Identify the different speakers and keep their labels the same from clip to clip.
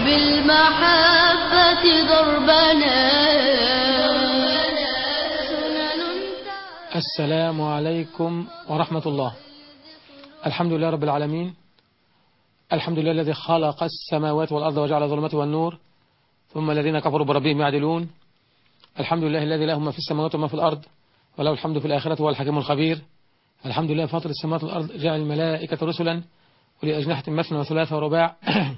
Speaker 1: بالمحبة ضربنا
Speaker 2: السلام عليكم ورحمة الله الحمد لله رب العالمين الحمد لله الذي خلق السماوات والأرض وجعل الظلمات والنور ثم الذين كفروا بربهم يعدلون الحمد لله الذي له ما في السماوات وما في الأرض وله الحمد في الآخرة هو الحكيم الخبير الحمد لله فاطر السماوات والأرض جعل الملائكة رسلا ولأجنحة مثنى وثلاثة ورباع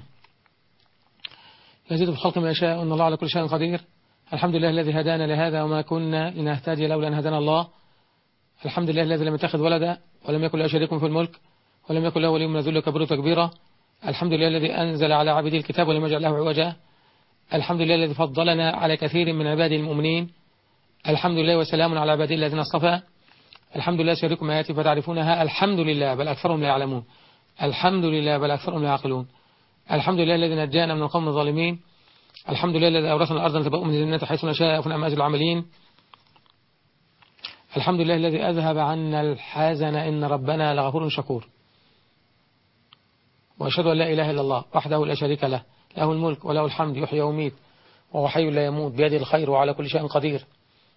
Speaker 2: يزيد في الخلق ما يشاء وأن الله على كل شيء قدير الحمد لله الذي هدانا لهذا وما كنا لنهتدي لولا أن هدانا الله الحمد لله الذي لم يتخذ ولدا ولم يكن له شريك في الملك ولم يكن له ولي من الذل كبره تكبيرا الحمد لله الذي أنزل على عبده الكتاب ولم يجعل له عوجا الحمد لله الذي فضلنا على كثير من عباده المؤمنين الحمد لله وسلام على عباده الذين اصطفى الحمد لله سيركم آياتي فتعرفونها الحمد لله بل أكثرهم لا يعلمون الحمد لله بل أكثرهم لا يعقلون الحمد لله الذي نجانا من القوم الظالمين الحمد لله الذي أورثنا الأرض نتبأ من الجنة حيث نشاء فنعم أجر العاملين الحمد لله الذي أذهب عنا الحزن إن ربنا لغفور شكور وأشهد أن لا إله إلا الله وحده لا شريك له له الملك وله الحمد يحيي ويميت وهو حي لا يموت بيده الخير وعلى كل شيء قدير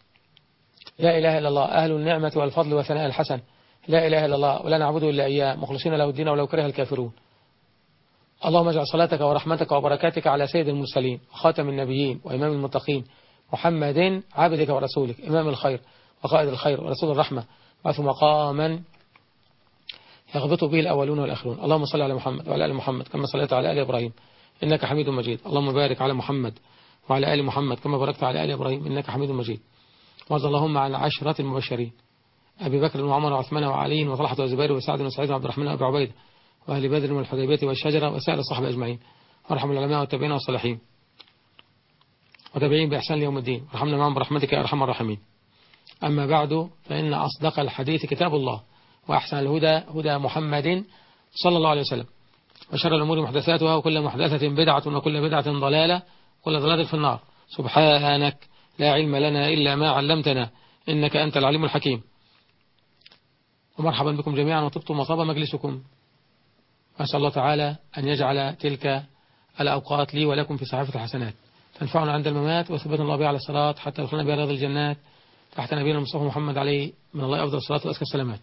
Speaker 2: لا إله إلا الله أهل النعمة والفضل وثناء الحسن لا إله إلا الله ولا نعبد إلا إياه مخلصين له الدين ولو كره الكافرون اللهم اجعل صلاتك ورحمتك وبركاتك على سيد المرسلين وخاتم النبيين وإمام المتقين محمد عبدك ورسولك إمام الخير وقائد الخير ورسول الرحمة وعث مقاما يغبط به الأولون والآخرون اللهم صل على محمد وعلى آل محمد كما صليت على آل إبراهيم إنك حميد مجيد اللهم بارك على محمد وعلى آل محمد كما باركت على آل إبراهيم إنك حميد مجيد وارض اللهم عن عشرة المبشرين أبي بكر وعمر وعثمان وعلي وطلحة وزبير وسعد وسعيد وعبد الرحمن وأبي عبيدة وأهل بدر والحديبية والشجرة وسائر الصحابة أجمعين وارحم العلماء والتابعين والصالحين وتابعين بإحسان ليوم الدين وارحمنا معهم برحمتك يا أرحم الراحمين أما بعد فإن أصدق الحديث كتاب الله وأحسن الهدى هدى محمد صلى الله عليه وسلم وشر الأمور محدثاتها وكل محدثة بدعة وكل بدعة ضلالة وكل ضلالة في النار سبحانك لا علم لنا إلا ما علمتنا إنك أنت العليم الحكيم ومرحبا بكم جميعا وطبتم وطاب مجلسكم أسأل الله تعالى أن يجعل تلك الأوقات لي ولكم في صحيفة الحسنات تنفعنا عند الممات وثبتنا الله بها على الصلاة حتى دخلنا بها رياض الجنات تحت نبينا المصطفى محمد عليه من الله أفضل الصلاة وأزكى السلامات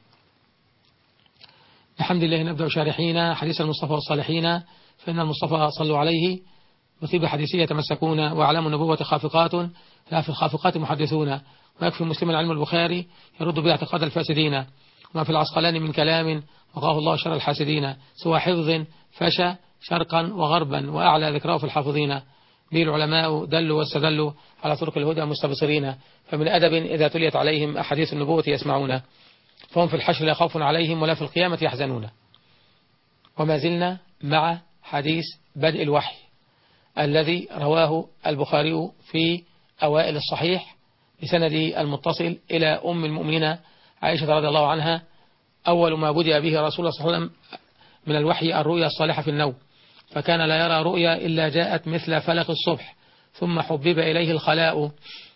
Speaker 2: الحمد لله نبدأ شارحين حديث المصطفى والصالحين فإن المصطفى صلوا عليه بطيب حديثية يتمسكون وأعلام النبوة خافقات لا في الخافقات محدثون ويكفي مسلم العلم البخاري يرد باعتقاد الفاسدين وما في العسقلان من كلام وقاه الله شر الحاسدين سوى حفظ فشى شرقا وغربا وأعلى ذكراه في الحافظين به العلماء دلوا واستدلوا على طرق الهدى مستبصرين فمن أدب إذا تليت عليهم أحاديث النبوة يسمعون فهم في الحشر لا خوف عليهم ولا في القيامة يحزنون وما زلنا مع حديث بدء الوحي الذي رواه البخاري في أوائل الصحيح بسند المتصل إلى أم المؤمنين عائشة رضي الله عنها أول ما بدأ به رسول الله صلى الله عليه وسلم من الوحي الرؤيا الصالحة في النوم فكان لا يرى رؤيا إلا جاءت مثل فلق الصبح ثم حبب إليه الخلاء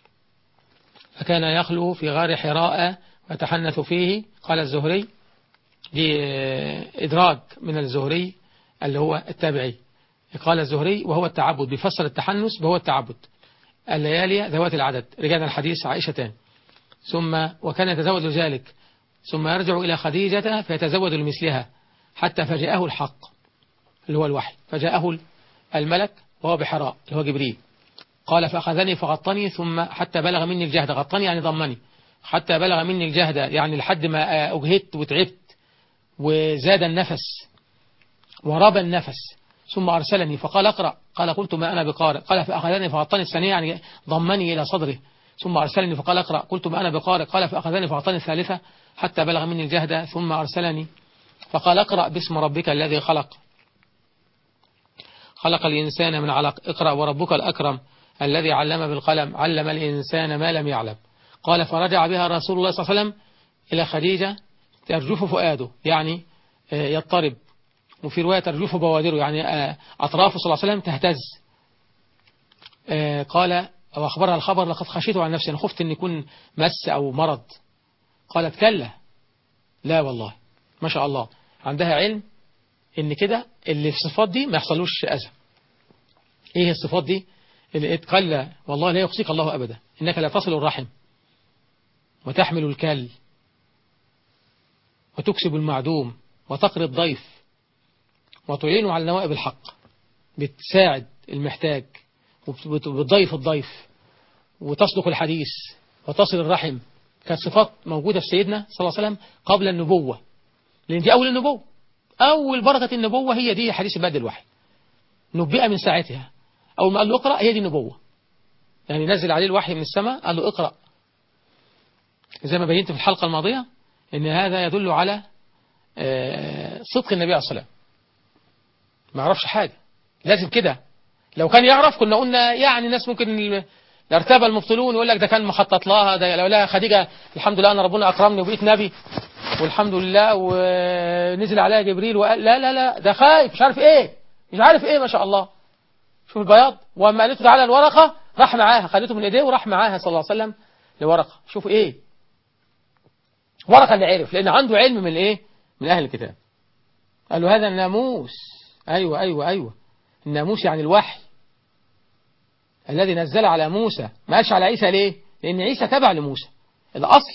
Speaker 2: فكان يخلو في غار حراء ويتحنث فيه قال الزهري دي إدراج من الزهري اللي هو التابعي قال الزهري وهو التعبد بيفسر التحنث بهو التعبد الليالي ذوات العدد رجعنا الحديث عائشتان ثم وكان يتزوج ذلك ثم يرجع إلى خديجة فيتزوج لمثلها حتى فجاءه الحق اللي هو الوحي فجاءه الملك وهو بحراء اللي هو جبريل قال فأخذني فغطني ثم حتى بلغ مني الجهد غطني يعني ضمني حتى بلغ مني الجهد يعني لحد ما أجهدت وتعبت وزاد النفس وربى النفس ثم أرسلني فقال اقرأ قال قلت ما أنا بقارئ قال فأخذني فغطني الثانية يعني ضمني إلى صدره ثم أرسلني فقال اقرأ قلت ما أنا بقارئ قال فأخذني فغطني الثالثة حتى بلغ مني الجهد ثم أرسلني فقال اقرأ باسم ربك الذي خلق خلق الإنسان من علق اقرأ وربك الأكرم الذي علم بالقلم علم الإنسان ما لم يعلم قال فرجع بها رسول الله صلى الله عليه وسلم إلى خديجة ترجف فؤاده يعني يضطرب وفي رواية ترجف بوادره يعني أطرافه صلى الله عليه وسلم تهتز قال وأخبرها الخبر لقد خشيت عن نفسي أنا خفت أن يكون مس أو مرض قالت كلا لا والله ما شاء الله عندها علم ان كده اللي في الصفات دي ما يحصلوش أذى ايه الصفات دي اللي قال والله لا يخزيك الله أبدا إنك لا تصل الرحم وتحمل الكل وتكسب المعدوم وتقري الضيف وتعين على نوائب الحق بتساعد المحتاج وبتضيف الضيف وتصدق الحديث وتصل الرحم كانت صفات موجودة في سيدنا صلى الله عليه وسلم قبل النبوة لأن دي أول النبوة أول بركة النبوة هي دي حديث بدء الوحي نبئ من ساعتها أول ما قال له اقرأ هي دي النبوة يعني نزل عليه الوحي من السماء قال له اقرأ زي ما بينت في الحلقة الماضية ان هذا يدل على صدق النبي عليه الصلاة والسلام ما عرفش حاجة لازم كده لو كان يعرف كنا قلنا يعني الناس ممكن الارتاب المبطلون يقول لك ده كان مخطط لها ده لو لا خديجة الحمد لله أنا ربنا أكرمني وبقيت نبي والحمد لله ونزل عليها جبريل وقال لا لا لا ده خايف مش عارف ايه مش عارف ايه ما شاء الله شوف البياض وأما قالت له تعالى الورقة راح معاها خدته من ايديه وراح معاها صلى الله عليه وسلم لورقة شوف ايه ورقة اللي عرف لأن عنده علم من ايه من أهل الكتاب قال له هذا الناموس أيوة أيوة أيوة الناموس يعني الوحي الذي نزل على موسى ما قالش على عيسى ليه لأن عيسى تبع لموسى الأصل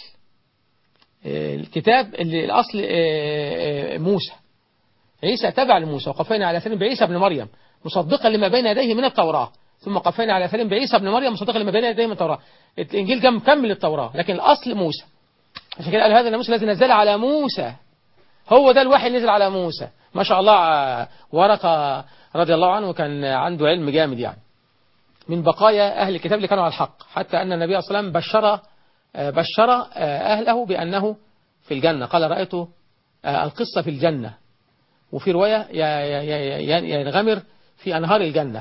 Speaker 2: الكتاب اللي الأصل موسى عيسى تبع لموسى وقفينا على سلم بعيسى بن مريم مصدقا لما بين يديه من التوراة ثم قفينا على سلم بعيسى بن مريم مصدقا لما بين يديه من التوراة الإنجيل كان مكمل التوراة لكن الأصل موسى عشان كده قال هذا الناموس الذي نزل على موسى هو ده الوحي اللي نزل على موسى ما شاء الله ورقة رضي الله عنه كان عنده علم جامد يعني من بقايا أهل الكتاب اللي كانوا على الحق حتى أن النبي صلى الله عليه وسلم بشر بشر أهله بأنه في الجنة قال رأيت القصة في الجنة وفي رواية ينغمر في أنهار الجنة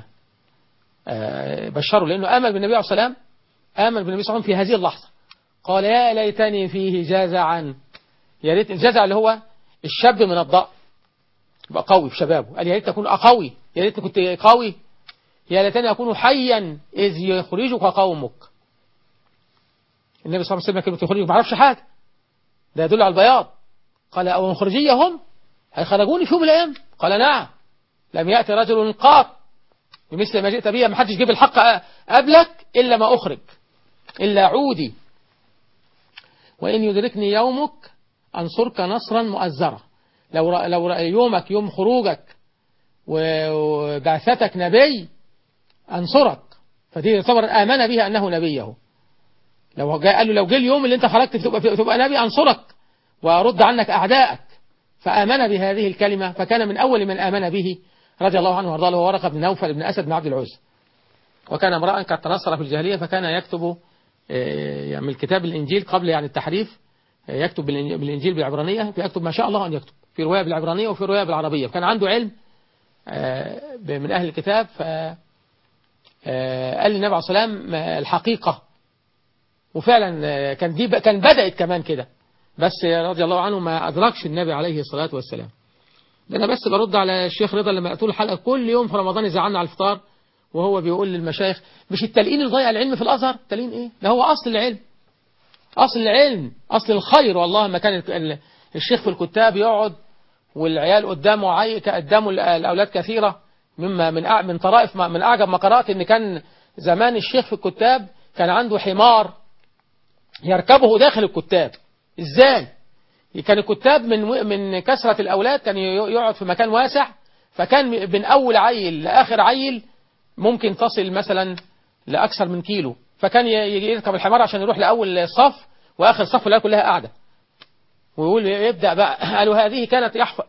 Speaker 2: بشروا لأنه آمن بالنبي عليه الصلاة والسلام آمن بالنبي صلى الله عليه وسلم في هذه اللحظة قال يا ليتني فيه جازعا يا ريت الجزع اللي هو الشاب من الضأ يبقى قوي في شبابه قال يا ريت أكون أقوي يا ريت كنت قوي يا ليتني أكون حيا إذ يخرجك قومك النبي صلى الله عليه وسلم كلمة يخرجك ما عرفش حاجة ده يدل على البياض قال أو مخرجية هم هيخرجوني في يوم من الأيام قال نعم لم يأتي رجل قاط بمثل ما جئت به ما حدش جيب الحق قبلك إلا ما أخرج إلا عودي وإن يدركني يومك أنصرك نصرا مؤزرا لو لو يومك يوم خروجك وبعثتك نبي أنصرك فدي يعتبر آمن بها أنه نبيه لو جاء قال له لو جه اليوم اللي أنت خرجت تبقى, تبقى نبي أنصرك وأرد عنك أعدائك فآمن بهذه الكلمة فكان من أول من آمن به رضي الله عنه وارضاه هو ورقة بن نوفل بن أسد بن عبد العزى وكان امرأ قد تنصر في الجاهلية فكان يكتب يعني الكتاب الإنجيل قبل يعني التحريف يكتب بالإنجيل بالعبرانية فيكتب ما شاء الله أن يكتب في رواية بالعبرانية وفي رواية بالعربية كان عنده علم من أهل الكتاب ف قال للنبي عليه الصلاة والسلام الحقيقة وفعلا كان دي كان بدأت كمان كده بس رضي الله عنه ما أدركش النبي عليه الصلاة والسلام ده أنا بس برد على الشيخ رضا لما طول الحلقة كل يوم في رمضان يزعلنا على الفطار وهو بيقول للمشايخ مش التلقين اللي ضيع العلم في الأزهر تلقين إيه ده هو أصل العلم أصل العلم أصل الخير والله ما كان الشيخ في الكتاب يقعد والعيال قدامه عي قدامه الأولاد كثيرة مما من من طرائف من أعجب ما قرأت إن كان زمان الشيخ في الكتاب كان عنده حمار يركبه داخل الكتاب إزاي كان الكتاب من من كثرة الأولاد كان يقعد في مكان واسع فكان من أول عيل لآخر عيل ممكن تصل مثلا لأكثر من كيلو فكان يركب الحمار عشان يروح لأول صف وآخر صف لا كلها قاعدة ويقول يبدأ بقى قالوا هذه كانت يحفظ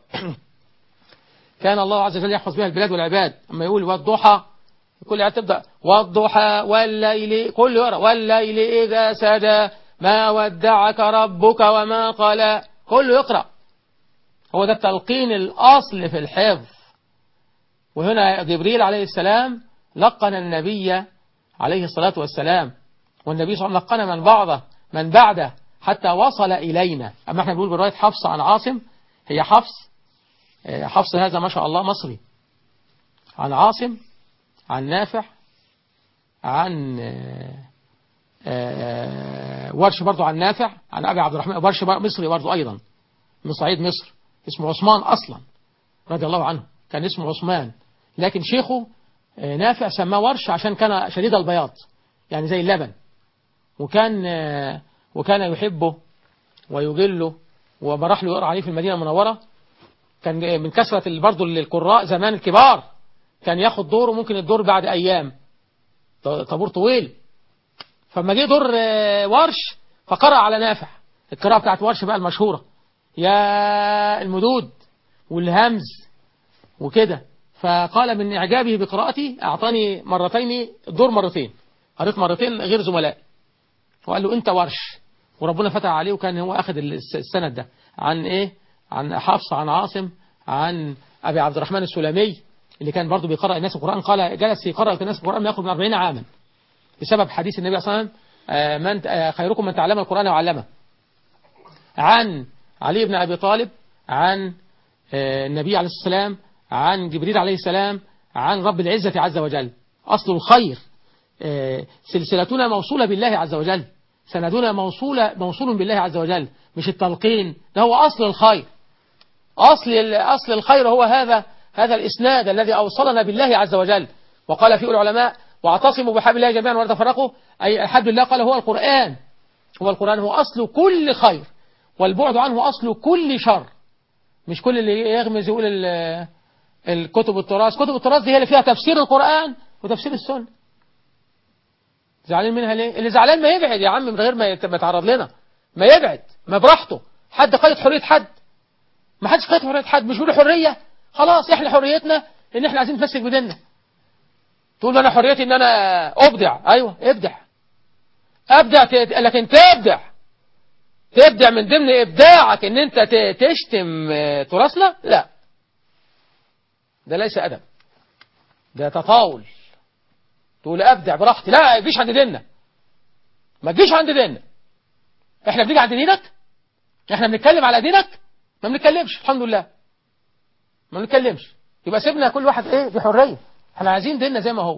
Speaker 2: كان الله عز وجل يحفظ بها البلاد والعباد أما يقول والضحى كل عيال تبدأ والضحى والليل كل يقرأ والليل إذا سجى ما ودعك ربك وما قلى كله يقرأ هو ده التلقين الأصل في الحفظ وهنا جبريل عليه السلام لقن النبي عليه الصلاة والسلام والنبي صلى الله عليه وسلم لقن من بعضه من بعده حتى وصل إلينا أما احنا بنقول برواية حفص عن عاصم هي حفص حفص هذا ما شاء الله مصري عن عاصم عن نافع عن ورش برضو عن نافع عن أبي عبد الرحمن ورش مصري برضو أيضا من صعيد مصر اسمه عثمان أصلا رضي الله عنه كان اسمه عثمان لكن شيخه آه، نافع سماه ورش عشان كان شديد البياض يعني زي اللبن وكان آه، وكان يحبه ويجله وبراح له يقرأ عليه في المدينة المنورة كان من كثرة برضه القراء زمان الكبار كان ياخد دوره ممكن الدور بعد أيام ط- طابور طويل فما جه دور آه، ورش فقرأ على نافع القراءة بتاعت ورش بقى المشهورة يا المدود والهمز وكده فقال من إعجابه بقراءتي أعطاني مرتين الدور مرتين قريت مرتين غير زملاء وقال له أنت ورش وربنا فتح عليه وكان هو أخذ الس- السند ده عن إيه عن حفص عن عاصم عن أبي عبد الرحمن السلمي اللي كان برضه بيقرأ الناس القرآن قال جلس يقرأ الناس القرآن ما يأخذ من 40 عاما بسبب حديث النبي صلى الله عليه وسلم آه، من آه، خيركم من تعلم القرآن وعلمه عن علي بن أبي طالب عن آه، النبي عليه الصلاة والسلام عن جبريل عليه السلام عن رب العزة عز وجل أصل الخير آه، سلسلتنا موصولة بالله عز وجل سندنا موصولة موصول بالله عز وجل مش التلقين ده هو أصل الخير أصل أصل الخير هو هذا هذا الإسناد الذي أوصلنا بالله عز وجل وقال فيه العلماء واعتصموا بحبل الله جميعا ولا تفرقوا أي الحبل الله قال هو القرآن هو القرآن هو أصل كل خير والبعد عنه أصل كل شر مش كل اللي يغمز يقول ال- الكتب التراث كتب التراث دي هي اللي فيها تفسير القرآن وتفسير السنة زعلان منها ليه اللي زعلان ما يبعد يا عم من غير ما يت- ما يتعرض لنا ما يبعد ما براحته حد قيد حرية حد ما حدش قيد حرية حد مش بيقول حرية خلاص احنا حريتنا ان احنا عايزين نتمسك بديننا تقول له انا حريتي ان انا ابدع ايوه ابدع ابدع ت- لكن تبدع تبدع من ضمن ابداعك ان انت ت- تشتم آه، تراثنا لا ده ليس ادب ده تطاول تقول ابدع براحتي لا ما تجيش عند ديننا ما تجيش عند ديننا احنا بنيجي عند دينك احنا بنتكلم على دينك ما بنتكلمش الحمد لله ما بنتكلمش يبقى سيبنا كل واحد ايه بحريه احنا عايزين ديننا زي ما هو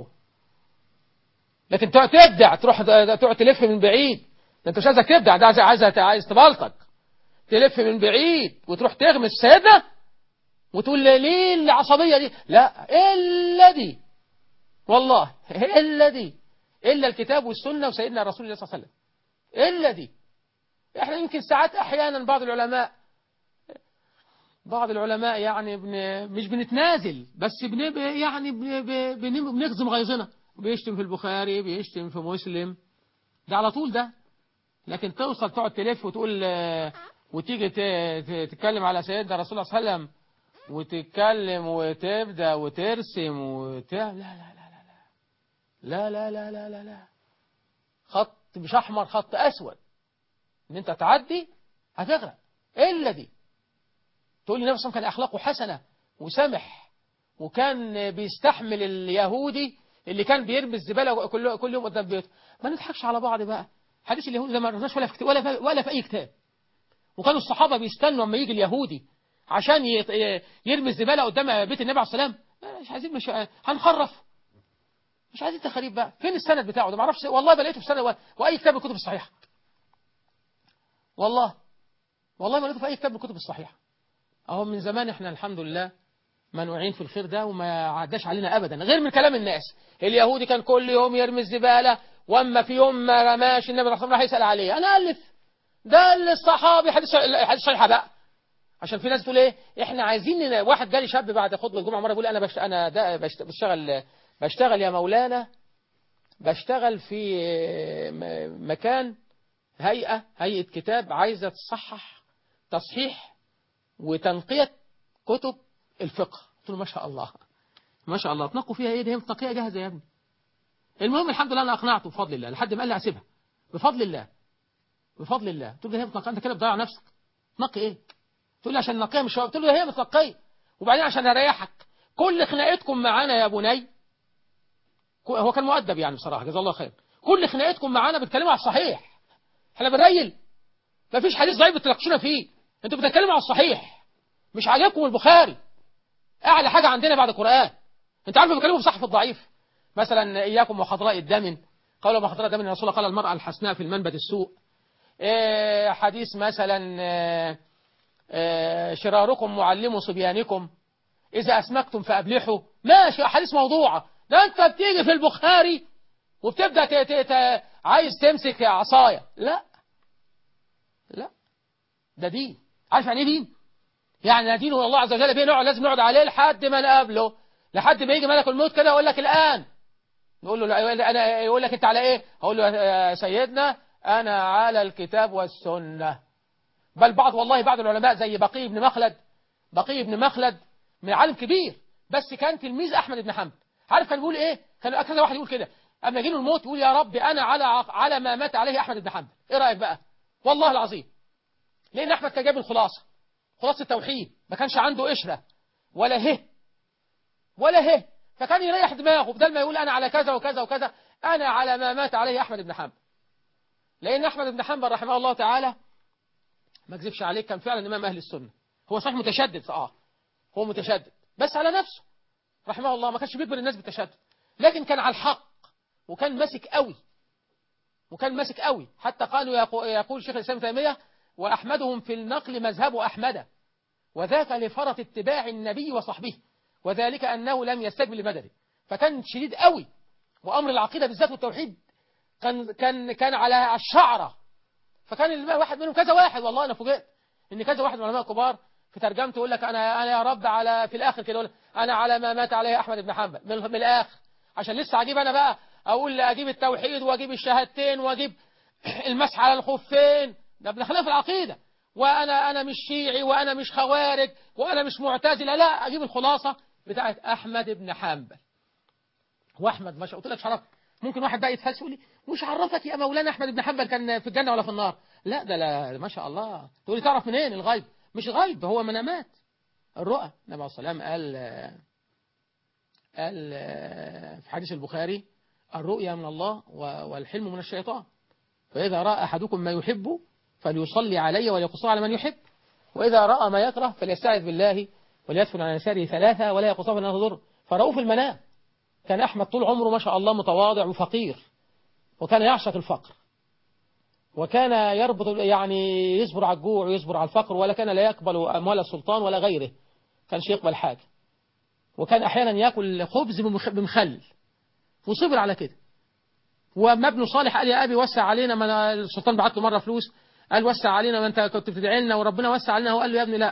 Speaker 2: لكن تقعد تبدع تروح تقعد تلف من بعيد ده انت مش عايزك تبدع ده عايز عايز عايز تبلطج تلف من بعيد وتروح تغمس سيدنا وتقول لي ليه العصبيه دي لا الا دي والله الا دي الا الكتاب والسنه وسيدنا رسول الله صلى الله عليه وسلم الا دي احنا يمكن ساعات احيانا بعض العلماء بعض العلماء يعني بن مش بنتنازل بس بن يعني بن بن بنخزم غيظنا بيشتم في البخاري بيشتم في مسلم ده على طول ده لكن توصل تقعد تلف وتقول آه، وتيجي ت- ت- تتكلم على سيدنا رسول الله صلى الله عليه وسلم وتتكلم وتبدا وترسم وت... لا لا لا لا لا لا لا لا لا لا خط مش احمر خط اسود ان انت تعدي هتغرق الا دي تقول لي النبي صلى الله عليه وسلم كان اخلاقه حسنه وسمح وكان بيستحمل اليهودي اللي كان بيرمي الزباله كل كل يوم قدام بيته ما نضحكش على بعض بقى حديث اليهود ده ما قرناش ولا في كتاب- ولا في ولا في اي كتاب وكانوا الصحابه بيستنوا اما يجي اليهودي عشان ي- يرمي الزباله قدام بيت النبي عليه السلام مش عايزين مش هنخرف مش عايزين تخريب بقى فين السند بتاعه ده ما اعرفش والله ما لقيته في سند و- واي كتاب من الكتب الصحيحه والله والله ما لقيته في اي كتاب من الكتب الصحيحه اهو من زمان احنا الحمد لله منوعين في الخير ده وما عداش علينا ابدا غير من كلام الناس اليهودي كان كل يوم يرمي الزباله واما في يوم ما رماش النبي صلى الله عليه وسلم راح يسال عليه انا الف ده اللي الصحابي حديث حديث صحيحه بقى عشان في ناس تقول ايه احنا عايزين ن- واحد جالي شاب بعد خطبه الجمعه مره بيقول انا بشت... انا ده بشت... بشتغل بشتغل يا مولانا بشتغل في م- مكان هيئه هيئه كتاب عايزه تصحح تصحيح وتنقيه كتب الفقه قلت له ما شاء الله ما شاء الله تنقوا فيها ايه دي هي متنقيه جاهزه يا ابني المهم الحمد لله انا اقنعته بفضل الله لحد ما قال لي اسيبها بفضل الله بفضل الله قلت له ده هي متنقيه انت كده بتضيع نفسك تنقي ايه تقول لي عشان نقيها مش قلت له ده هي متنقيه وبعدين عشان اريحك كل خناقتكم معانا يا بني كو- هو كان مؤدب يعني بصراحه جزاه الله خير كل خناقتكم معانا بتتكلموا على الصحيح احنا بنريل مفيش حديث ضعيف بتناقشونا فيه انتوا بتتكلموا على الصحيح مش عاجبكم البخاري اعلى حاجه عندنا بعد القران انت عارف بيتكلموا في صح في الضعيف مثلا اياكم وخضراء الدم قالوا ما خضراء الدم الرسول الله قال المراه الحسناء في المنبت السوء إيه حديث مثلا إيه إيه شراركم معلم صبيانكم إذا أسمكتم فأبلحوا ماشي أحاديث موضوعة ده انت بتيجي في البخاري وبتبدا ت... ت... ت... عايز تمسك عصايه لا لا ده دين عارف يعني ايه دين يعني دين الله عز وجل بينقعد لازم نقعد عليه لحد ما نقابله لحد ما يجي ملك الموت كده يقول لك الان نقول له لا انا يقول لك انت على ايه اقول له يا سيدنا انا على الكتاب والسنه بل بعض والله بعض العلماء زي بقي بن مخلد بقي بن مخلد من عالم كبير بس كان تلميذ احمد بن حنبل عارف كان بيقول ايه كان كذا واحد يقول كده اما يجي له الموت يقول يا رب انا على على ما مات عليه احمد بن حنبل ايه رايك بقى والله العظيم لان احمد كان جايب الخلاصه خلاصه التوحيد ما كانش عنده قشره ولا هه ولا هه فكان يريح دماغه بدل ما يقول انا على كذا وكذا وكذا انا على ما مات عليه احمد بن حنبل لان احمد بن حنبل رحمه الله تعالى ما اكذبش عليك كان فعلا امام اهل السنه هو صحيح متشدد اه هو متشدد بس على نفسه رحمه الله ما كانش بيجبر الناس بالتشدد لكن كان على الحق وكان ماسك قوي وكان ماسك قوي حتى قالوا يقول شيخ الاسلام تيميه واحمدهم في النقل مذهب احمد وذاك لفرط اتباع النبي وصحبه وذلك انه لم يستجب لمدده فكان شديد قوي وامر العقيده بالذات والتوحيد كان كان كان على الشعره فكان واحد منهم كذا واحد والله انا فوجئت ان كذا واحد من العلماء الكبار في ترجمته يقول لك انا انا يا رب على في الاخر كده يقول انا على ما مات عليه احمد بن حنبل من, من الاخر عشان لسه اجيب انا بقى اقول اجيب التوحيد واجيب الشهادتين واجيب المسح على الخفين ده ابن خلاف العقيده وانا انا مش شيعي وانا مش خوارج وانا مش معتزله لا اجيب الخلاصه بتاعت احمد بن حنبل واحمد ما شاء قلت لك شرف ممكن واحد بقى يتفلسف يقول لي مش عرفك يا مولانا احمد بن حنبل كان في الجنه ولا في النار لا ده لا ما شاء الله تقول لي تعرف منين الغيب مش غيب هو منامات الرؤى النبي عليه الصلاه والسلام قال قال في حديث البخاري الرؤيا من الله والحلم من الشيطان فإذا رأى أحدكم ما يحب فليصلي علي وليقصه على من يحب وإذا رأى ما يكره فليستعذ بالله وليدفن عن يساره ثلاثة ولا يقصه فإنه تضر فرؤوف المنام كان أحمد طول عمره ما شاء الله متواضع وفقير وكان يعشق الفقر وكان يربط يعني يصبر على الجوع ويصبر على الفقر ولا كان لا يقبل أموال السلطان ولا غيره كانش يقبل حاجة وكان أحيانا يأكل خبز بمخل وصبر على كده وما ابنه صالح قال يا أبي وسع علينا ما السلطان بعت له مرة فلوس قال وسع علينا ما أنت كنت بتدعي لنا وربنا وسع علينا هو قال له يا ابني لا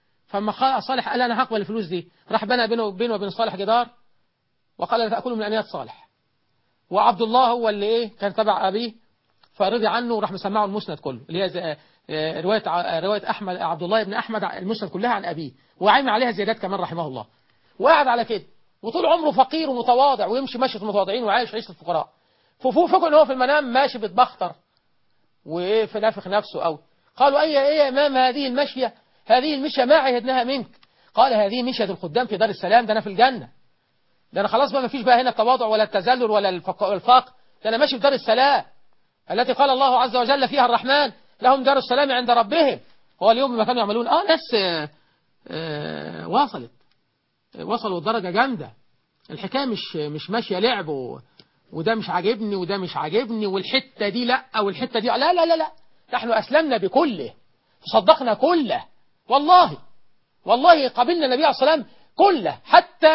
Speaker 2: فما صالح قال أنا هقبل الفلوس دي راح بنى بينه وبينه وبين صالح جدار وقال لا تأكلوا من أنيات صالح وعبد الله هو اللي إيه كان تبع أبيه فرضي عنه وراح مسمعه المسند كله اللي هي رواية رواية أحمد عبد الله بن أحمد المسند كلها عن أبيه وعين عليها زيادات كمان رحمه الله وقعد على كده وطول عمره فقير ومتواضع ويمشي مشي المتواضعين وعايش عيشة الفقراء ففوق فوق ان هو في المنام ماشي بيتبختر وايه في نافخ نفسه قوي قالوا اي ايه يا امام هذه المشية هذه المشية ما عهدناها منك قال هذه مشية الخدام في دار السلام ده انا في الجنة ده انا خلاص بقى ما فيش بقى هنا التواضع ولا التذلل ولا الفقر ده انا ماشي في دار السلام التي قال الله عز وجل فيها الرحمن لهم دار السلام عند ربهم هو اليوم ما كانوا يعملون اه ناس آه آه وصلت وصلوا درجة جامدة الحكاية مش مش ماشية لعب و... وده مش عاجبني وده مش عاجبني والحتة دي لا والحتة دي لا لا لا لا نحن أسلمنا بكله صدقنا كله والله والله قبلنا النبي عليه الصلاة والسلام كله حتى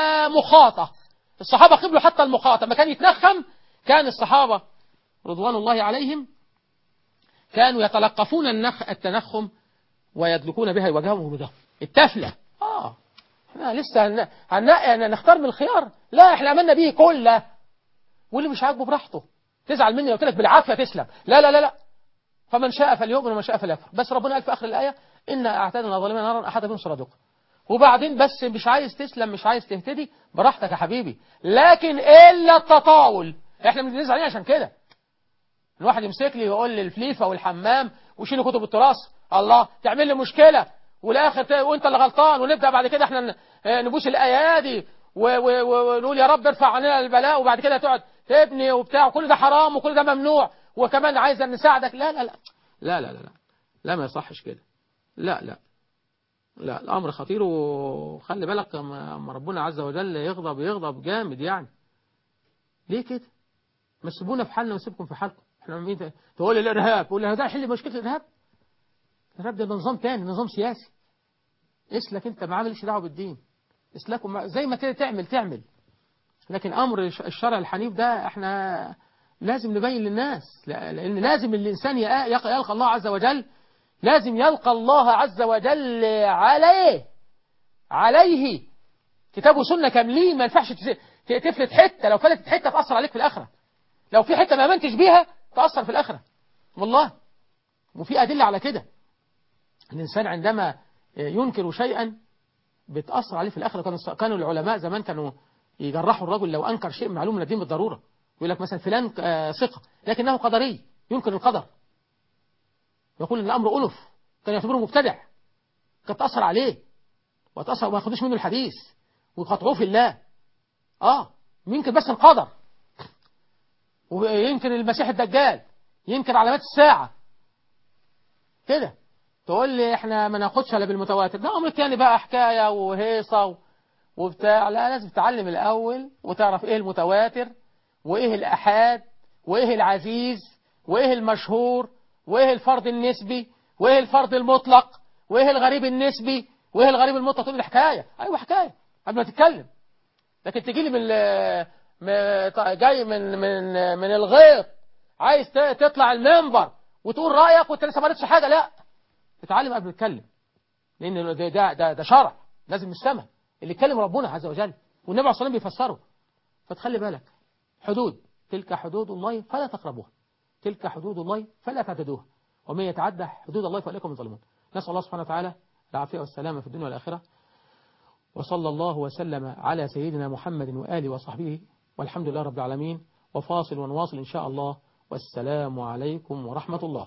Speaker 2: مخاطة الصحابة قبلوا حتى المخاطة ما كان يتنخم كان الصحابة رضوان الله عليهم كانوا يتلقفون النخ التنخم ويدلكون بها وجههم بده التفلة آه احنا لسه هن... هن... نختار من الخيار لا احنا عملنا بيه كله واللي مش عاجبه براحته تزعل مني لو قلت لك بالعافيه تسلم لا لا لا لا فمن شاء فليؤمن ومن شاء فليكفر بس ربنا قال في اخر الايه انا اعتدنا ظالمين نارا احد بهم صرادقها وبعدين بس مش عايز تسلم مش عايز تهتدي براحتك يا حبيبي لكن الا التطاول احنا بنزعل عليه عشان كده الواحد يمسك لي ويقول لي الفليفه والحمام وشيل كتب التراث الله تعمل لي مشكله والاخر وانت اللي غلطان ونبدا بعد كده احنا نبوس الايادي ونقول يا رب ارفع عننا البلاء وبعد كده تقعد تبني وبتاع وكل ده حرام وكل ده ممنوع وكمان عايز نساعدك لا لا لا لا لا لا لا, لا ما يصحش كده لا لا لا الامر خطير وخلي بالك اما ربنا عز وجل يغضب يغضب جامد يعني ليه كده ما تسيبونا في حالنا ونسيبكم في حالكم احنا مين تقول الارهاب تقول ده حل مشكله الارهاب الارهاب ده نظام تاني نظام سياسي اسلك انت ما عاملش دعوه بالدين اسلكوا زي ما تعمل تعمل لكن أمر الش- الشرع الحنيف ده احنا لازم نبين للناس لا- لأن لازم الإنسان يق- يق- يلقى الله عز وجل لازم يلقى الله عز وجل عليه عليه كتاب وسنة كاملين ما ينفعش تز- ت- تفلت حتة لو فلتت حتة تأثر عليك في الآخرة لو في حتة ما آمنتش بيها تأثر في الآخرة والله وفي أدلة على كده الإنسان عندما ينكر شيئا بتأثر عليه في الآخرة كانوا كانوا العلماء زمان كانوا يجرحوا الرجل لو أنكر شيء معلوم من الدين بالضرورة يقول لك مثلا فلان آه، ثقة لكنه قدري ينكر القدر يقول ان الامر انف كان يعتبره مبتدع كانت تاثر عليه وتاثر وما ياخدوش منه الحديث ويقطعوه في الله اه يمكن بس القدر وينكر المسيح الدجال ينكر علامات الساعه كده تقول لي احنا ما ناخدش الا بالمتواتر ده امر تاني بقى حكايه وهيصه و- وبتاع لا لازم تتعلم الاول وتعرف ايه المتواتر وايه الاحاد وايه العزيز وايه المشهور وايه الفرض النسبي وايه الفرض المطلق وايه الغريب النسبي وايه الغريب المطلق تقول لي حكايه ايوه حكايه قبل ما تتكلم لكن تجي لي من ال- م- ط- جاي من من من الغيط عايز ت- تطلع المنبر وتقول رايك وانت لسه ما قريتش حاجه لا تتعلم قبل ما تتكلم لان ده ده ده, ده شرع لازم نستمع اللي يتكلم ربنا عز وجل والنبي عليه الصلاه والسلام بيفسره فتخلي بالك حدود تلك حدود الله فلا تقربوها تلك حدود الله فلا تعتدوها ومن يتعدى حدود الله فإليكم من ظالمون نسأل الله سبحانه وتعالى العافية والسلامة في الدنيا والآخرة وصلى الله وسلم على سيدنا محمد وآله وصحبه والحمد لله رب العالمين وفاصل ونواصل إن شاء الله والسلام عليكم ورحمة الله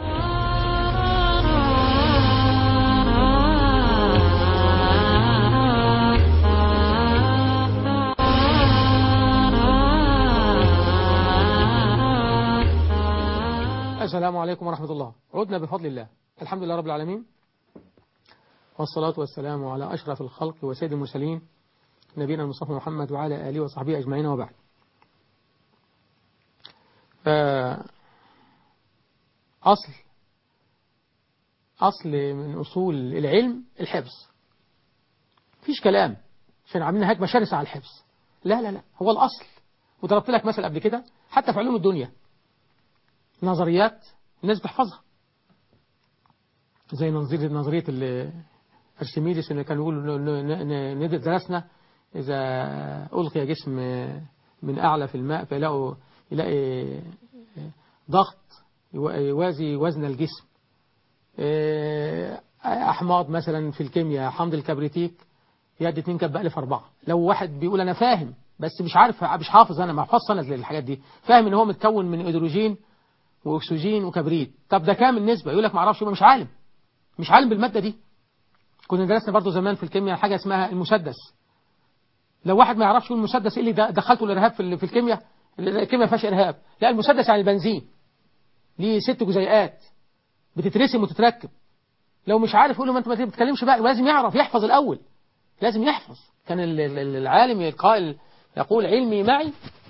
Speaker 2: السلام عليكم ورحمة الله عدنا بفضل الله الحمد لله رب العالمين والصلاة والسلام على أشرف الخلق وسيد المرسلين نبينا المصطفى محمد وعلى آله وصحبه أجمعين وبعد ف- أصل أصل من أصول العلم الحفظ فيش كلام عشان عاملين هجمة شرسة على الحفظ لا لا لا هو الأصل وضربت لك مثل قبل كده حتى في علوم الدنيا نظريات الناس بتحفظها زي نظرية نظرية ال- أرشميدس اللي كانوا يقولوا ن- ن- ن- درسنا إذا ألقي جسم من أعلى في الماء فيلاقوا يلاقي ضغط يوا- يوازي وزن الجسم إيه، أحماض مثلا في الكيمياء حمض الكبريتيك يدي 2 كب ألف أربعة لو واحد بيقول أنا فاهم بس مش عارف مش حافظ أنا ما حافظ أنا للحاجات دي فاهم إن هو متكون من هيدروجين واكسجين وكبريت طب ده كام النسبه يقول لك ما اعرفش يبقى مش عالم مش عالم بالماده دي كنا درسنا برضو زمان في الكيمياء حاجه اسمها المسدس لو واحد ما يعرفش يقول المسدس ايه اللي د- دخلته الارهاب في ال- في الكيمياء الكيمياء ما فيهاش ارهاب لا المسدس يعني البنزين ليه ست جزيئات بتترسم وتتركب لو مش عارف يقول له ما انت ما بتتكلمش بقى لازم يعرف يحفظ الاول لازم يحفظ كان ال- ال- العالم القائل يقول علمي معي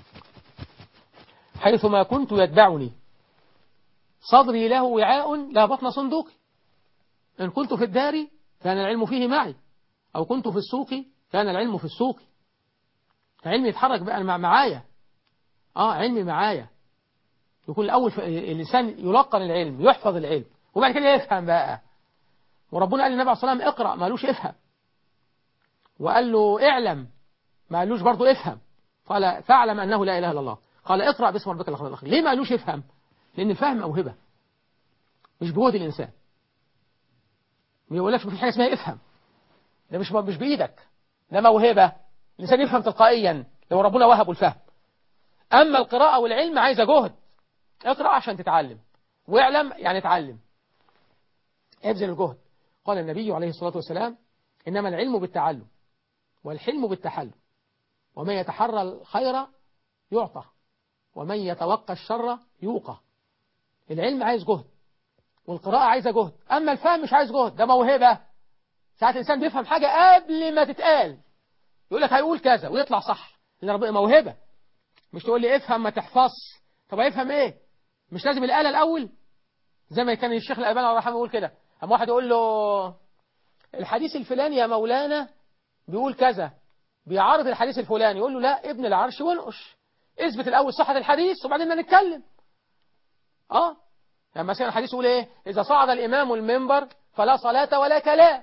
Speaker 2: حيثما كنت يتبعني صدري له وعاء لا بطن صندوقي إن كنت في الدار كان العلم فيه معي أو كنت في السوق كان العلم في السوق علمي يتحرك بقى مع معايا آه علمي معايا يكون الأول في الإنسان يلقن العلم يحفظ العلم وبعد كده يفهم بقى وربنا قال للنبي عليه الصلاة والسلام اقرأ ما قالوش افهم وقال له اعلم ما قالوش برضه افهم قال فاعلم أنه لا إله إلا الله قال اقرأ باسم ربك الخلاق الأخير ليه ما قالوش افهم لأن الفهم موهبة مش بجهد الإنسان ما يقولكش مفيش حاجة اسمها افهم ده مش مش بإيدك ده موهبة الإنسان يفهم تلقائيا لو ربنا وهبه الفهم أما القراءة والعلم عايزة جهد اقرأ عشان تتعلم واعلم يعني اتعلم ابذل الجهد قال النبي عليه الصلاة والسلام إنما العلم بالتعلم والحلم بالتحلم ومن يتحرى الخير يعطى ومن يتوقى الشر يوقى العلم عايز جهد والقراءة عايزة جهد أما الفهم مش عايز جهد ده موهبة ساعات الإنسان بيفهم حاجة قبل ما تتقال يقول لك هيقول كذا ويطلع صح لأن ربنا موهبة مش تقول لي افهم ما تحفظش طب هيفهم ايه مش لازم الآلة الأول زي ما كان الشيخ الألباني الله يرحمه يقول كده أما واحد يقول له الحديث الفلاني يا مولانا بيقول كذا بيعارض الحديث الفلاني يقول له لا ابن العرش وانقش اثبت الاول صحة الحديث وبعدين نتكلم اه يعني مثلا الحديث يقول ايه اذا صعد الامام المنبر فلا صلاة ولا كلام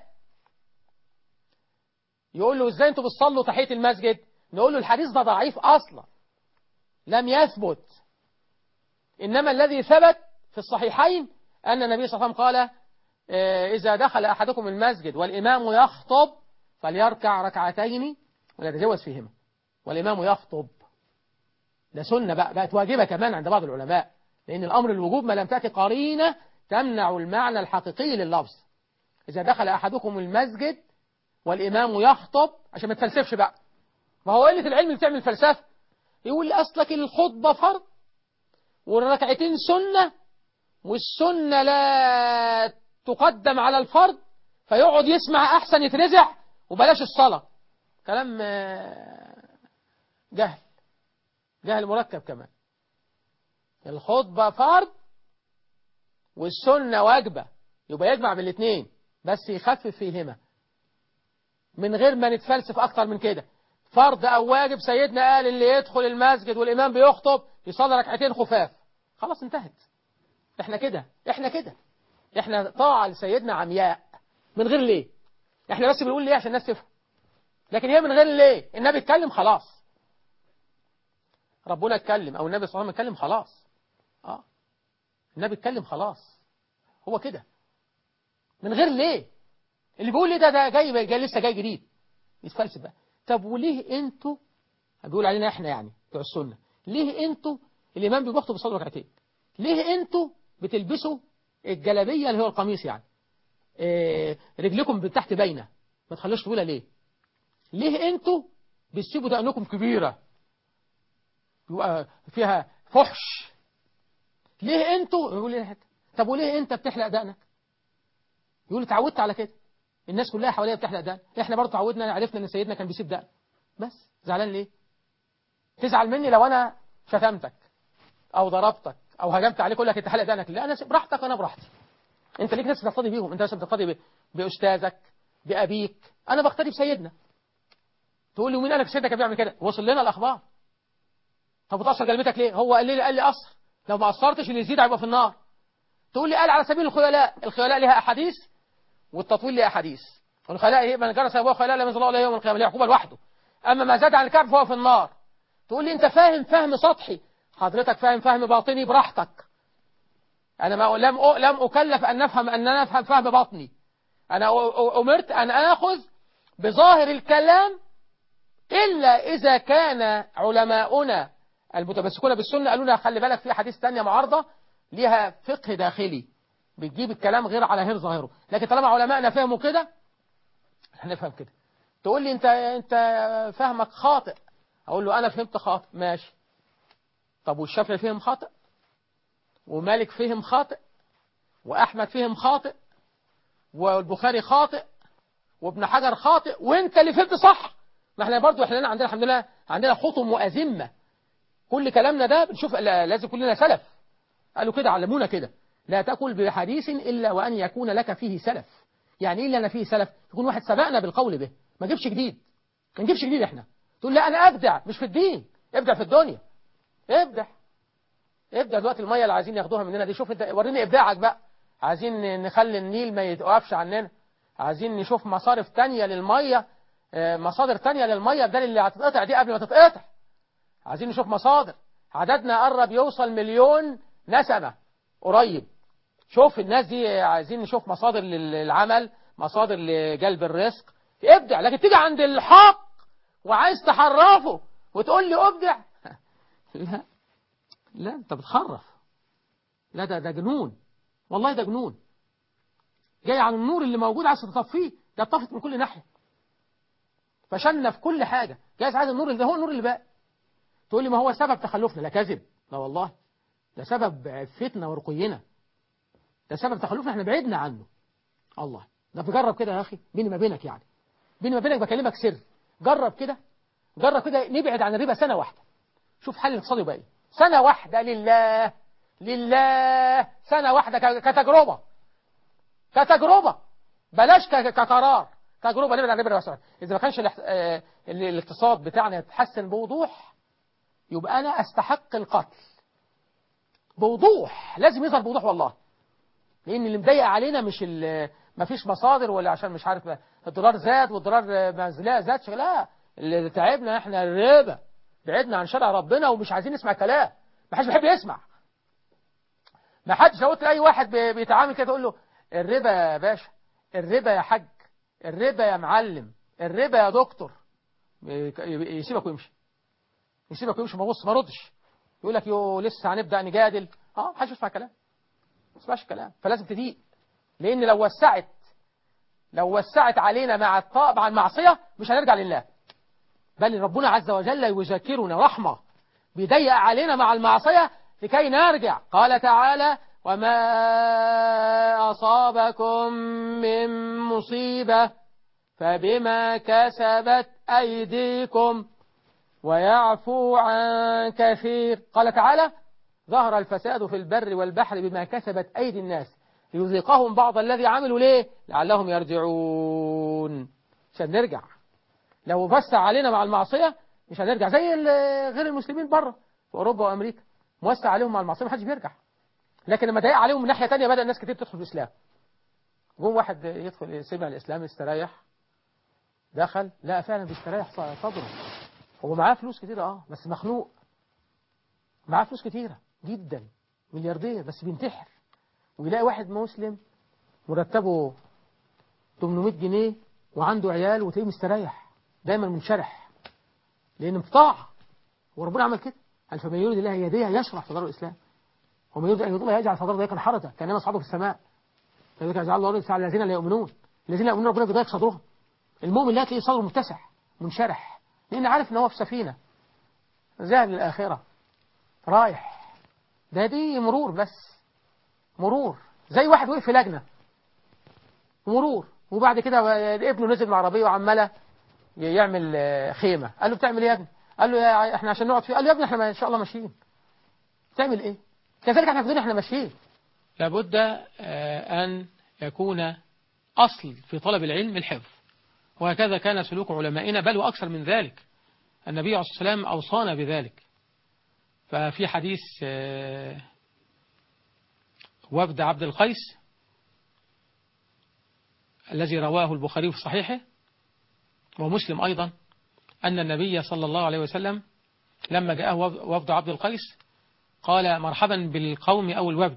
Speaker 2: يقول له ازاي انتوا بتصلوا تحية المسجد نقول له الحديث ده ضعيف اصلا لم يثبت انما الذي ثبت في الصحيحين ان النبي صلى الله عليه وسلم قال آه، اذا دخل احدكم المسجد والامام يخطب فليركع ركعتين ولا يتجوز فيهما والامام يخطب ده سنة بقى بقت واجبة كمان عند بعض العلماء لأن الأمر الوجوب ما لم تأتي قرينة تمنع المعنى الحقيقي لللفظ إذا دخل أحدكم المسجد والإمام يخطب عشان ما تفلسفش بقى ما هو قلة العلم اللي بتعمل فلسفة يقول لي أصلك الخطبة فرض والركعتين سنة والسنة لا تقدم على الفرض فيقعد يسمع أحسن يترزع وبلاش الصلاة كلام آه، جهل جهل مركب كمان الخطبة فرض والسنة واجبة يبقى يجمع بين الاثنين بس يخفف فيهما من غير ما نتفلسف أكتر من كده فرض أو واجب سيدنا قال اللي يدخل المسجد والإمام بيخطب يصلي ركعتين خفاف خلاص انتهت احنا كده احنا كده احنا طاعة لسيدنا عمياء من غير ليه احنا بس بنقول ليه عشان الناس تفهم لكن هي من غير ليه النبي اتكلم خلاص ربنا اتكلم او النبي صلى الله عليه وسلم اتكلم خلاص اه النبي اتكلم خلاص هو كده من غير ليه اللي بيقول لي ده ده جاي, جاي لسه جاي جديد يتفلسف بقى طب وليه انتوا بيقول علينا احنا يعني بتوع السنه ليه انتوا الامام بيخطب بيصلي ركعتين ليه انتوا بتلبسوا الجلابيه اللي هو القميص يعني إيه رجلكم من تحت باينه ما تخلوش طويله ليه ليه انتوا بتسيبوا دقنكم كبيره يبقى فيها فحش ليه انتوا يقول لي طب وليه انت بتحلق دقنك يقول اتعودت على كده الناس كلها حواليا بتحلق دقن احنا برضه اتعودنا عرفنا ان سيدنا كان بيسيب دقن بس زعلان ليه تزعل مني لو انا شتمتك او ضربتك او هجمت عليك اقول لك انت حلق دقنك لا انا براحتك وانا براحتي انت ليك ناس بتقتدي بيهم انت مثلا بتقتدي باستاذك بابيك انا بقتدي بسيدنا تقول لي ومين قالك سيدنا كان بيعمل كده وصل لنا الاخبار طب بتأثر كلمتك ليه هو قال لي قال لي أثر لو ما أثرتش اللي يزيد هيبقى في النار تقول لي قال على سبيل الخيلاء الخيلاء لها أحاديث والتطويل لها أحاديث والخيلاء هي من جرس أبوه خيلاء لم ينزل الله عليه يوم القيامة ليه عقوبة لوحده أما ما زاد عن الكعب فهو في النار تقول لي أنت فاهم فهم سطحي حضرتك فاهم فهم باطني براحتك أنا ما لم لم أكلف أن نفهم أن أنا أفهم فهم باطني أنا أمرت أن آخذ بظاهر الكلام إلا إذا كان علماؤنا المتمسكون بالسنة قالوا لنا خلي بالك في حديث تانية معارضة ليها فقه داخلي بتجيب الكلام غير على غير ظاهره لكن طالما علمائنا فهموا كده هنفهم كده تقول لي انت انت فهمك خاطئ اقول له انا فهمت خاطئ ماشي طب والشافعي فهم خاطئ ومالك فهم خاطئ واحمد فهم خاطئ والبخاري خاطئ وابن حجر خاطئ وانت اللي فهمت صح ما احنا برضو احنا عندنا الحمد لله عندنا خطم وازمه كل كلامنا ده بنشوف لازم كلنا سلف قالوا كده علمونا كده لا تقل بحديث إلا وأن يكون لك فيه سلف يعني إيه لنا فيه سلف يكون واحد سبقنا بالقول به ما نجيبش جديد ما نجيبش جديد احنا تقول لا أنا أبدع مش في الدين ابدع في الدنيا ابدع ابدع دلوقتي المية اللي عايزين ياخدوها مننا دي شوف انت وريني ابداعك بقى عايزين نخلي النيل ما يتوقفش عننا عايزين نشوف مصارف تانية للمية مصادر تانية للمية بدل اللي هتتقطع دي قبل ما تتقطع عايزين نشوف مصادر عددنا قرب يوصل مليون نسمة قريب شوف الناس دي عايزين نشوف مصادر للعمل مصادر لجلب الرزق ابدع لكن تيجي عند الحق وعايز تحرفه وتقول لي ابدع لا لا انت بتخرف لا ده ده جنون والله ده جنون جاي عن النور اللي موجود عايز تطفيه ده اتطفت من كل ناحيه فشلنا في كل حاجه جايز عايز النور اللي هو النور اللي باقي تقول لي ما هو سبب تخلفنا لا كذب لا والله ده سبب عفتنا ورقينا ده سبب تخلفنا احنا بعدنا عنه الله ده بجرب كده يا اخي بيني ما بينك يعني بيني ما بينك بكلمك سر جرب كده جرب كده نبعد عن الربا سنة واحدة شوف حل الاقتصادي يبقى ايه سنة واحدة لله لله سنة واحدة كتجربة كتجربة بلاش كقرار تجربة نبعد عن الربا والسعر إذا ما كانش الاحت- آه، ال- الاقتصاد بتاعنا يتحسن بوضوح يبقى أنا أستحق القتل بوضوح لازم يظهر بوضوح والله لأن اللي مضايق علينا مش ال- ما فيش مصادر ولا عشان مش عارف الدولار زاد والدولار ما لا زادش لا اللي تعبنا احنا الربا بعدنا عن شرع ربنا ومش عايزين نسمع كلام ما حدش بيحب يسمع ما حدش لو قلت لاي واحد بي- بيتعامل كده تقول له الربا يا باشا الربا يا حاج الربا يا معلم الربا يا دكتور ي- يسيبك ويمشي يسيبك ويمشي ما بص ما ردش يقول لك يو لسه هنبدا نجادل اه محدش يسمع كلام ما يسمعش الكلام فلازم تضيق لان لو وسعت لو وسعت علينا مع الطاعة مع المعصية مش هنرجع لله بل ربنا عز وجل يذكرنا رحمة بيضيق علينا مع المعصية لكي نرجع قال تعالى وما أصابكم من مصيبة فبما كسبت أيديكم ويعفو عن كثير قال تعالى ظهر الفساد في البر والبحر بما كسبت أيدي الناس ليذيقهم بعض الذي عملوا ليه لعلهم يرجعون عشان نرجع لو وسع علينا مع المعصية مش هنرجع زي ال- غير المسلمين بره في أوروبا وأمريكا موسع عليهم مع المعصية محدش بيرجع لكن لما ضيق عليهم من ناحية تانية بدأ الناس كتير تدخل في الإسلام جم واحد يدخل سمع الإسلام استريح دخل لا فعلا بيستريح صدره هو معاه فلوس كتيرة اه بس مخنوق معاه فلوس كتيرة جدا ملياردير بس بينتحر ويلاقي واحد مسلم مرتبه 800 جنيه وعنده عيال وتلاقيه مستريح دايما منشرح لان انقطاع وربنا عمل كده قال فمن يريد الله يهديه يشرح صدر الاسلام ومن يريد ان يضل يجعل صدره ضيقا حرجا كانما يصعد في السماء كذلك يجعل الله رزقا على الذين لا يؤمنون الذين لا يؤمنون ربنا بيضيق صدرهم المؤمن لا تلاقيه صدره متسع منشرح لان عارف ان هو في سفينه ذاهب للاخره رايح ده دي مرور بس مرور زي واحد وقف في لجنة مرور وبعد كده ابنه نزل من العربية وعمالة يعمل آه، خيمة قال له بتعمل ايه يا ابني قال له يا احنا عشان نقعد فيه قال له يا ابني احنا ما- ان شاء الله ماشيين بتعمل ايه كذلك احنا في الدنيا احنا ماشيين لابد آه، أن يكون أصل في طلب العلم الحفظ وهكذا كان سلوك علمائنا بل وأكثر من ذلك النبي عليه الصلاة والسلام أوصانا بذلك ففي حديث آه، وفد عبد القيس الذي رواه البخاري في صحيحه ومسلم أيضا أن النبي صلى الله عليه وسلم لما جاءه وفد عبد القيس قال مرحبا بالقوم أو الوفد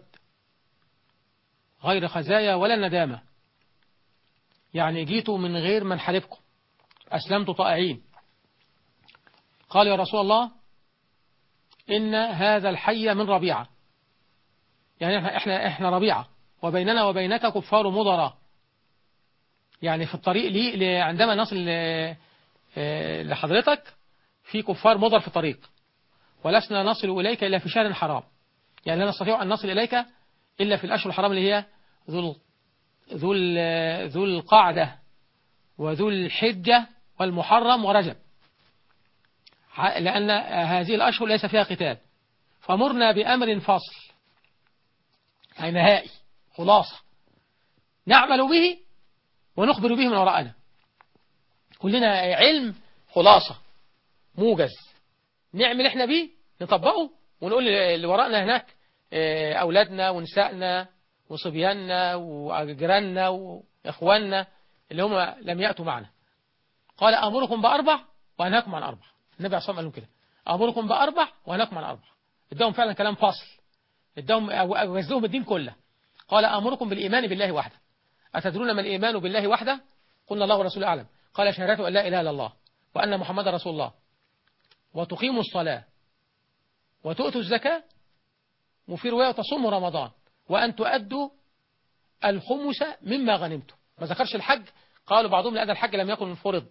Speaker 2: غير خزايا ولا ندامة يعني جيتوا من غير من حلفكم أسلمت طائعين قال يا رسول الله إن هذا الحي من ربيعة يعني احنا احنا احنا ربيعة وبيننا وبينك كفار مضرة يعني في الطريق لي ل- عندما نصل ل- آه، لحضرتك في كفار مضر في الطريق ولسنا نصل إليك إلا في شهر حرام يعني لا نستطيع أن نصل إليك إلا في الأشهر الحرام اللي هي ذو ال- ذو ال- ذو القعدة وذو الحجة والمحرم ورجب ع- لأن هذه الأشهر ليس فيها قتال فمرنا بأمر فصل أي نهائي خلاصة نعمل به ونخبر به من وراءنا كلنا علم خلاصة موجز نعمل احنا بيه نطبقه ونقول اللي وراءنا هناك اه، أولادنا ونسائنا وصبياننا وجيراننا وإخواننا اللي هم لم يأتوا معنا قال أمركم بأربع وأنهاكم عن أربع النبي عليه الصلاة والسلام قال لهم كده أمركم بأربع وأنهاكم عن أربع اداهم فعلا كلام فاصل اداهم وزهم الدين كله قال أمركم بالإيمان بالله وحده أتدرون ما الإيمان بالله وحده قلنا الله ورسوله أعلم قال شهادة أن لا إله إلا الله وأن محمد رسول الله وتقيموا الصلاة وتؤتوا الزكاة وفي رواية تصوموا رمضان وأن تؤدوا الخمس مما غنمتم ما ذكرش الحج قالوا بعضهم لأن الحج لم يكن فرض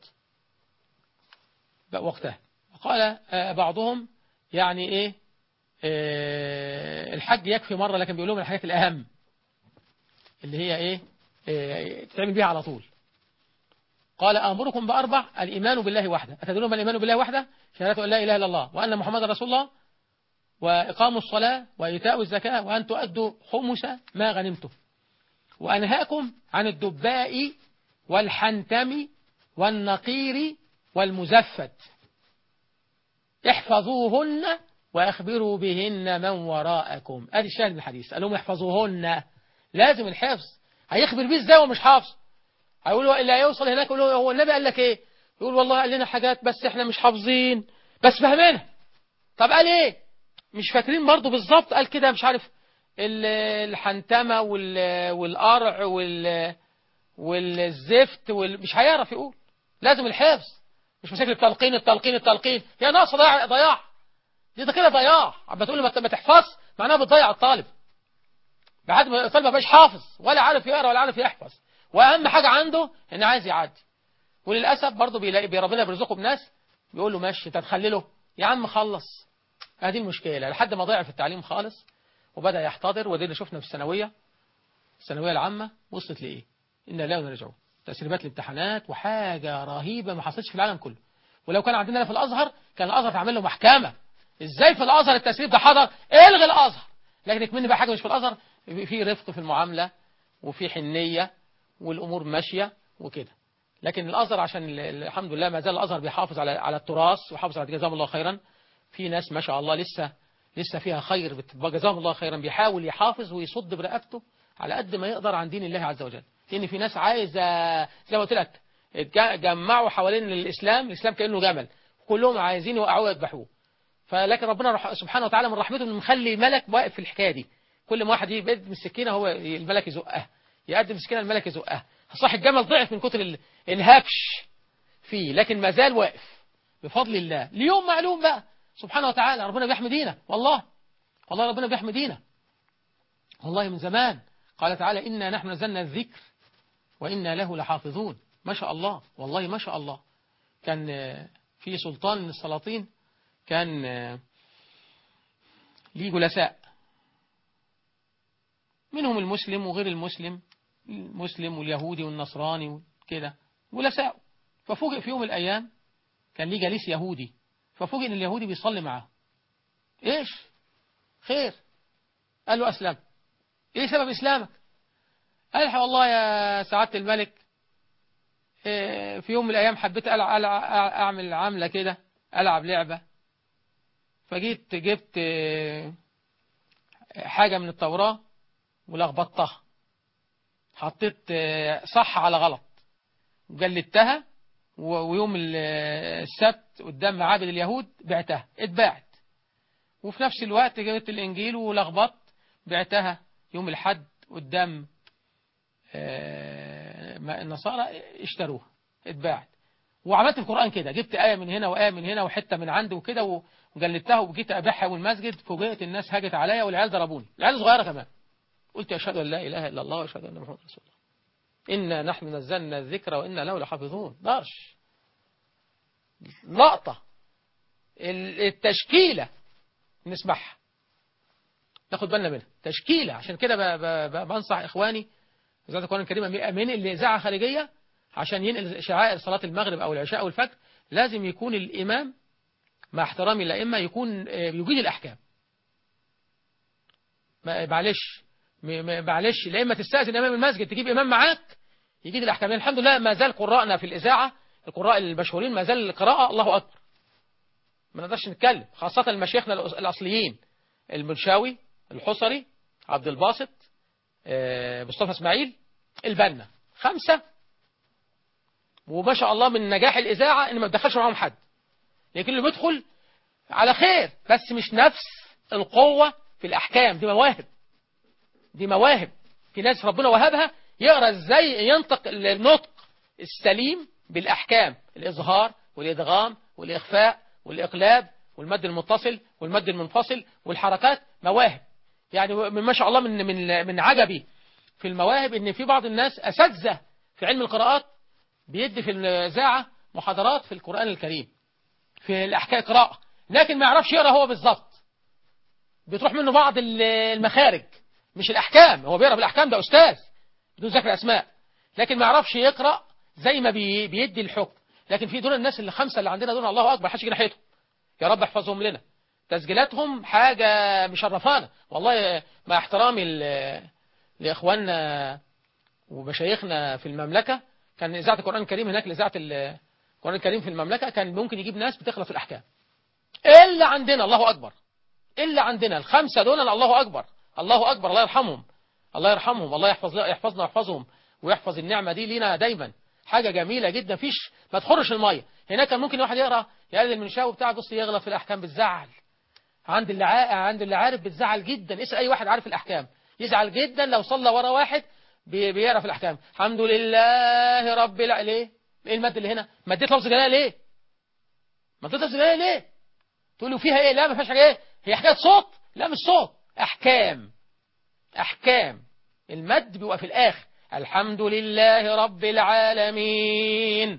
Speaker 2: وقتها وقال آه، بعضهم يعني إيه آه، الحج يكفي مرة لكن بيقول لهم الحاجات الأهم اللي هي إيه آه، تعمل بيها على طول قال أمركم بأربع الإيمان بالله وحده أتدرون ما الإيمان بالله وحده شهادة أن لا إله إلا الله وأن محمد رسول الله وإقام الصلاة وإيتاء الزكاة وأن تؤدوا خمس ما غنمتم وأنهاكم عن الدباء والحنتم والنقير والمزفت احفظوهن واخبروا بهن من وراءكم ادي الشاهد من الحديث قال لهم احفظوهن لازم الحفظ هيخبر بيه ازاي ومش حافظ هيقولوا اللي هيوصل هناك يقول له هو النبي قال لك ايه يقول والله قال لنا حاجات بس احنا مش حافظين بس فاهمينها طب قال ايه مش فاكرين برضه بالظبط قال كده مش عارف ال- الحنتمة وال- والقرع وال والزفت وال... مش هيعرف يقول لازم الحفظ مش مسك التلقين التلقين التلقين هي ناقصه ضياع ضياع دي ده كده ضياع عم تقول لي ما ت- ما تحفظ معناها بتضيع الطالب بعد ما الطالب ما بقاش حافظ ولا عارف يقرا ولا عارف يحفظ واهم حاجه عنده ان عايز يعدي وللاسف برضه بيلاقي بي- ربنا بيرزقه بناس بيقول له ماشي انت تخلله يا عم خلص هذه المشكله لحد ما ضيع في التعليم خالص وبدا يحتضر وده اللي شفنا في الثانويه الثانويه العامه وصلت لايه إنا لا نرجعه تسريبات الامتحانات وحاجة رهيبة ما حصلتش في العالم كله ولو كان عندنا هنا في الأزهر كان الأزهر تعمل له محكمة إزاي في الأزهر التسريب ده حضر الغي الأزهر لكن يكملني بقى حاجة مش في الأزهر في رفق في المعاملة وفي حنية والأمور ماشية وكده لكن الأزهر عشان ال- ال- الحمد لله ما زال الأزهر بيحافظ على على التراث ويحافظ على جزاهم الله خيرا في ناس ما شاء الله لسه لسه فيها خير بت- جزاهم الله خيرا بيحاول يحافظ ويصد برقبته على قد ما يقدر عن دين الله عز وجل لأن في ناس عايزة زي ما قلت لك اتج- جمعوا حوالين الإسلام الإسلام كأنه جمل كلهم عايزين يوقعوه ويذبحوه فلكن ربنا رح سبحانه وتعالى من رحمته انه مخلي ملك واقف في الحكايه دي كل ما واحد يقدم السكينه هو الملك يزقها يقدم السكينه الملك يزقها صح الجمل ضعف من كتر ال- الهبش فيه لكن ما زال واقف بفضل الله ليوم معلوم بقى سبحانه وتعالى ربنا بيحمي دينا والله والله ربنا بيحمي دينا والله من زمان قال تعالى إنا نحن نزلنا الذكر وإنا له لحافظون ما شاء الله والله ما شاء الله كان آه، في سلطان من السلاطين كان آه، ليه جلساء منهم المسلم وغير المسلم المسلم واليهودي والنصراني وكده جلساء ففوجئ في يوم من الأيام كان ليه جليس يهودي ففوجئ ان اليهودي بيصلي معاه ايش خير قال له اسلم ايه سبب اسلامك قال والله يا سعادة الملك إيه، في يوم من الايام حبيت ألع- ألع- اعمل عملة كده العب لعبة فجيت جبت إيه، حاجة من التوراة ولخبطتها حطيت إيه، صح على غلط وجلدتها و- ويوم ال- السبت قدام معابد اليهود بعتها اتباعت وفي نفس الوقت جبت الإنجيل ولخبطت بعتها يوم الحد قدام آه، ما النصارى اشتروها اتباعت وعملت القرآن كده جبت آية من هنا وآية من هنا وحتة من عندي وكده و- وجلدتها وجيت أبيعها والمسجد فوجئت الناس هاجت عليا والعيال ضربوني العيال صغيرة كمان قلت أشهد أن لا إله إلا الله وأشهد أن محمد رسول الله إنا نحن نزلنا الذكر وإنا له لحافظون دارش لقطة ال- التشكيلة نسمعها ناخد بالنا منها تشكيلة عشان كده ب- ب- ب- بنصح إخواني إذاعة القرآن الكريم من الإذاعة خارجية عشان ينقل شعائر صلاة المغرب أو العشاء أو الفجر لازم يكون الإمام مع احترامي الأئمة يكون آه، يجيد الأحكام ما- معلش م- م- معلش الأئمة تستأذن إمام المسجد تجيب إمام معاك يجيد الأحكام لأن الحمد لله ما زال قراءنا في الإذاعة القراء المشهورين ما زال القراءة الله أكبر ما نقدرش نتكلم خاصة المشايخنا الأص- الأصليين المنشاوي الحصري عبد الباسط آه، مصطفى اسماعيل البنا خمسة وما شاء الله من نجاح الإذاعة إن ما تدخلش معاهم حد لكن اللي بيدخل على خير بس مش نفس القوة في الأحكام دي مواهب دي مواهب في ناس ربنا وهبها يقرأ ازاي ينطق النطق السليم بالأحكام الإظهار والإدغام والإخفاء والإقلاب والمد المتصل والمد المنفصل والحركات مواهب يعني من ما شاء الله من من من عجبي في المواهب ان في بعض الناس اساتذه في علم القراءات بيدي في الاذاعه محاضرات في القران الكريم في الاحكام قراءه لكن ما يعرفش يقرا هو بالظبط بتروح منه بعض ال- المخارج مش الاحكام هو بيقرا بالاحكام ده استاذ بدون ذكر اسماء لكن ما يعرفش يقرا زي ما بي بيدي الحكم لكن في دول الناس اللي خمسه اللي عندنا دول الله اكبر حدش يجي ناحيتهم يا رب احفظهم لنا تسجيلاتهم حاجة مشرفانا والله مع احترامي ل- لإخواننا ومشايخنا في المملكة كان إذاعة القرآن الكريم هناك لإذاعة ال- القرآن الكريم في المملكة كان ممكن يجيب ناس بتخلط الأحكام إلا عندنا الله أكبر إلا عندنا الخمسة دول الله أكبر الله أكبر الله يرحمهم الله يرحمهم الله يحفظ يحفظنا ويحفظهم ويحفظ النعمة دي لينا دايما حاجة جميلة جدا فيش ما تخرش المية هناك كان ممكن واحد يقرأ يقلل المنشاوي بتاعه بص يغلط في الأحكام بالزعل عند اللي عا... عند اللي عارف بتزعل جدا اسال اي واحد عارف الاحكام يزعل جدا لو صلى ورا واحد بي... بيعرف الاحكام الحمد لله رب الع... ليه ايه المد اللي هنا مديت لفظ جلاله ليه مديت لفظ جلاله ليه تقول له فيها ايه لا ما فيهاش حاجه ايه هي حكايه صوت لا مش صوت احكام احكام المد بيبقى في الاخر الحمد لله رب العالمين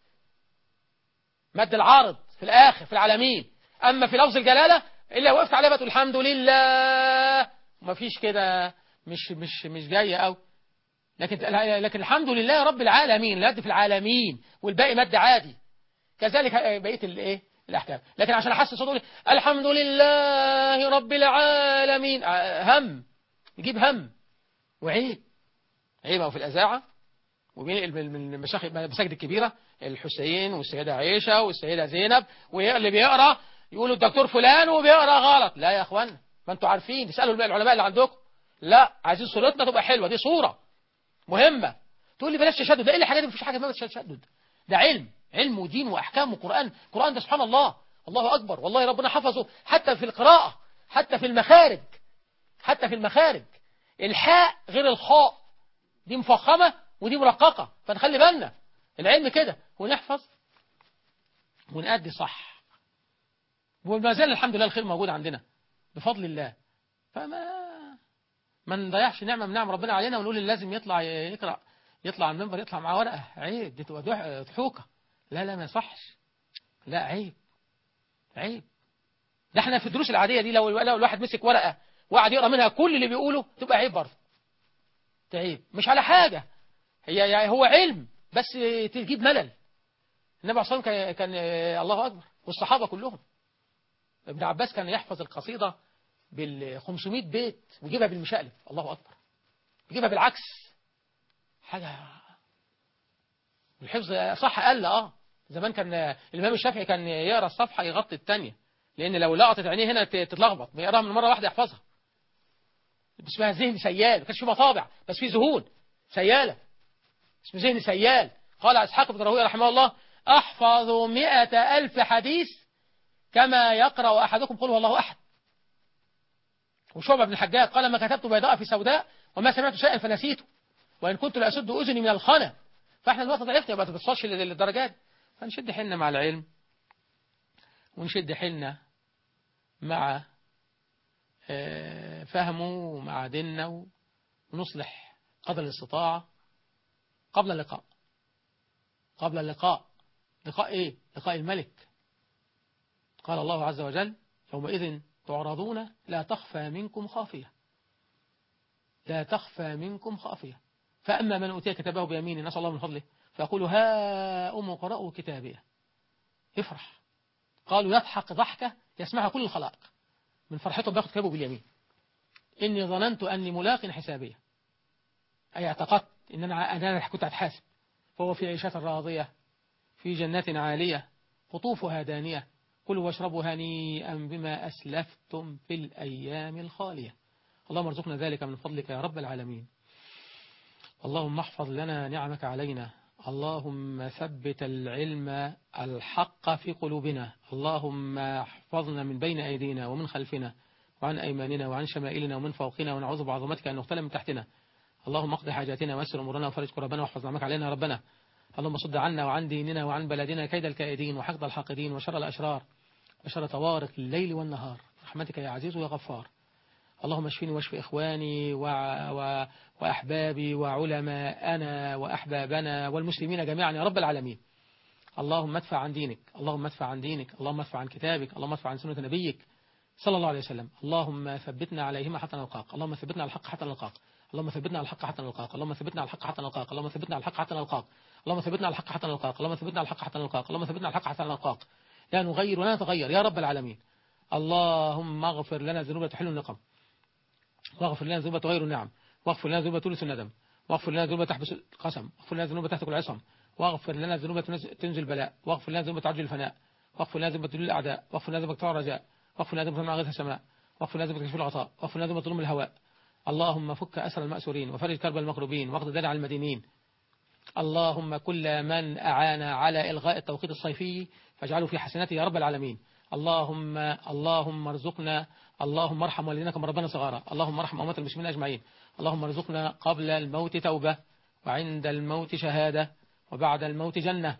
Speaker 2: مد العارض في الاخر في العالمين اما في لفظ الجلاله الا وقفت عليها بقى تقول الحمد لله وما فيش كده مش مش مش جايه قوي لكن لكن الحمد لله رب العالمين المد في العالمين والباقي مد عادي كذلك بقيه الايه الاحكام لكن عشان احسس صوت الحمد لله رب العالمين هم يجيب هم وعيب عيب أو في الأذاعة ومن المشايخ المساجد الكبيرة الحسين والسيدة عائشة والسيدة زينب واللي بيقرأ يقولوا الدكتور فلان وبيقرأ غلط لا يا اخوان ما انتوا عارفين تسألوا العلماء اللي عندكم لا عايزين صورتنا تبقى حلوة دي صورة مهمة تقول لي بلاش تشدد ده ايه الحاجات دي مفيش حاجة ما تشدد ده علم علم ودين واحكام وقرآن القرآن ده سبحان الله الله اكبر والله ربنا حفظه حتى في القراءة حتى في المخارج حتى في المخارج الحاء غير الخاء دي مفخمة ودي مرققة فنخلي بالنا العلم كده ونحفظ ونأدي صح وما زال الحمد لله الخير موجود عندنا بفضل الله فما ما نضيعش نعمة من نعم ربنا علينا ونقول اللي لازم يطلع يقرأ يطلع على المنبر يطلع معاه ورقة عيب دي تبقى ضحوكة لا لا ما يصحش لا عيب عيب ده احنا في الدروس العادية دي لو لو الواحد مسك ورقة وقعد يقرأ منها كل اللي بيقوله تبقى عيب برضه تعيب مش على حاجة هي يعني هو علم بس تجيب ملل النبي عليه الصلاة والسلام كان الله أكبر والصحابة كلهم ابن عباس كان يحفظ القصيدة بال 500 بيت ويجيبها بالمشقلب الله أكبر يجيبها بالعكس حاجة الحفظ صح قل اه زمان كان الإمام الشافعي كان يقرأ الصفحة يغطي الثانية لأن لو لقطت عينيه هنا تتلخبط يقراها من مرة واحدة يحفظها اسمها ذهن سيال ما كانش في مطابع بس في ذهون سيالة اسمه ذهن سيال قال إسحاق بن راهويه رحمه الله أحفظ مئة ألف حديث كما يقرأ أحدكم قل هو الله أحد وشعبة بن الحجاج قال ما كتبت بيضاء في سوداء وما سمعت شيئا فنسيته وإن كنت لأسد أذني من الخنا فإحنا دلوقتي ضعفنا يبقى ما تبصش للدرجات فنشد حيلنا مع العلم ونشد حيلنا مع فهمه ومع ديننا ونصلح قدر الاستطاعة قبل اللقاء قبل اللقاء لقاء ايه لقاء الملك قال الله عز وجل يومئذ تعرضون لا تخفى منكم خافية لا تخفى منكم خافية فأما من أوتي كتابه بيمينه نسأل الله من فضله فيقول ها أم قرأوا كتابيه يفرح قالوا يضحك ضحكة يسمعها كل الخلائق من فرحته بياخد كتابه باليمين إني ظننت أني ملاق حسابية أي اعتقدت إن أنا أنا كنت هتحاسب فهو في عيشة راضية في جنات عالية قطوفها دانية كلوا واشربوا هنيئا بما أسلفتم في الأيام الخالية اللهم ارزقنا ذلك من فضلك يا رب العالمين اللهم احفظ لنا نعمك علينا اللهم ثبت العلم الحق في قلوبنا اللهم احفظنا من بين أيدينا ومن خلفنا وعن أيماننا وعن شمائلنا ومن فوقنا ونعوذ بعظمتك أن نغتال من تحتنا اللهم اقضي حاجاتنا ويسر أمورنا وفرج كربنا واحفظ نعمك علينا ربنا اللهم صد عنا وعن ديننا وعن بلدنا كيد الكائدين وحقد الحاقدين وشر الأشرار وشر طوارق الليل والنهار رحمتك يا عزيز ويا غفار اللهم اشفني واشف إخواني و... و... وأحبابي وعلماءنا وأحبابنا والمسلمين جميعا يا رب العالمين اللهم ادفع عن دينك اللهم ادفع عن دينك اللهم ادفع عن كتابك اللهم ادفع عن سنة نبيك صلى الله عليه وسلم اللهم ثبتنا عليهما حتى نلقاك اللهم ثبتنا على الحق حتى نلقاك اللهم ثبتنا على الحق حتى نلقاك اللهم ثبتنا على الحق حتى نلقاك اللهم ثبتنا على الحق حتى نلقاك اللهم ثبتنا على الحق حتى نلقاك اللهم ثبتنا على الحق حتى نلقاك اللهم ثبتنا على الحق حتى نلقاك لا نغير ولا نتغير يا رب العالمين اللهم اغفر لنا ذنوب تحل النقم واغفر لنا ذنوب تغير النعم واغفر لنا ذنوب تورث الندم واغفر لنا ذنوب تحبس القسم واغفر لنا ذنوب تهتك العصم واغفر لنا ذنوب تنزل بلاء واغفر لنا ذنوب تعجل الفناء واغفر لنا ذنوب تدل الأعداء واغفر لنا ذنوب تطلع الرجاء واغفر لنا ذنوب تمنع غيث السماء واغفر لنا ذنوب تكشف الغطاء واغفر لنا ذنوب تظلم الهواء اللهم فك أسر المأسورين وفرج كرب المكروبين واقض دلع المدينين اللهم كل من أعان على إلغاء التوقيت الصيفي فاجعله في حسناته يا رب العالمين اللهم اللهم ارزقنا اللهم ارحم والدينا كما ربنا صغارا اللهم ارحم أمة المسلمين أجمعين اللهم ارزقنا قبل الموت توبة وعند الموت شهادة وبعد الموت جنة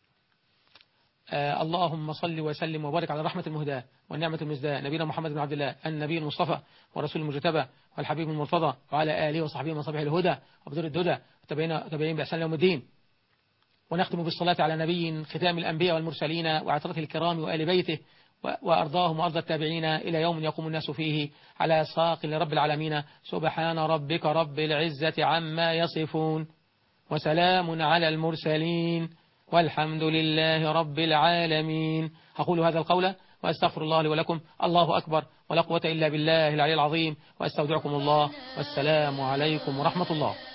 Speaker 2: آه اللهم صل وسلم وبارك على الرحمة المهداة والنعمة المزداة نبينا محمد بن عبد الله النبي المصطفى ورسول المجتبى والحبيب المرتضى وعلى آله وصحبه من صبح الهدى وبدر الددى وتبين بأحسان يوم الدين ونختم بالصلاة على نبي ختام الأنبياء والمرسلين وعطرته الكرام وآل بيته وأرضاهم وأرض التابعين إلى يوم يقوم الناس فيه على ساق لرب العالمين سبحان ربك رب العزة عما يصفون وسلام على المرسلين والحمد لله رب العالمين أقول هذا القول وأستغفر الله لي ولكم الله أكبر ولا قوة إلا بالله العلي العظيم وأستودعكم الله والسلام عليكم ورحمة الله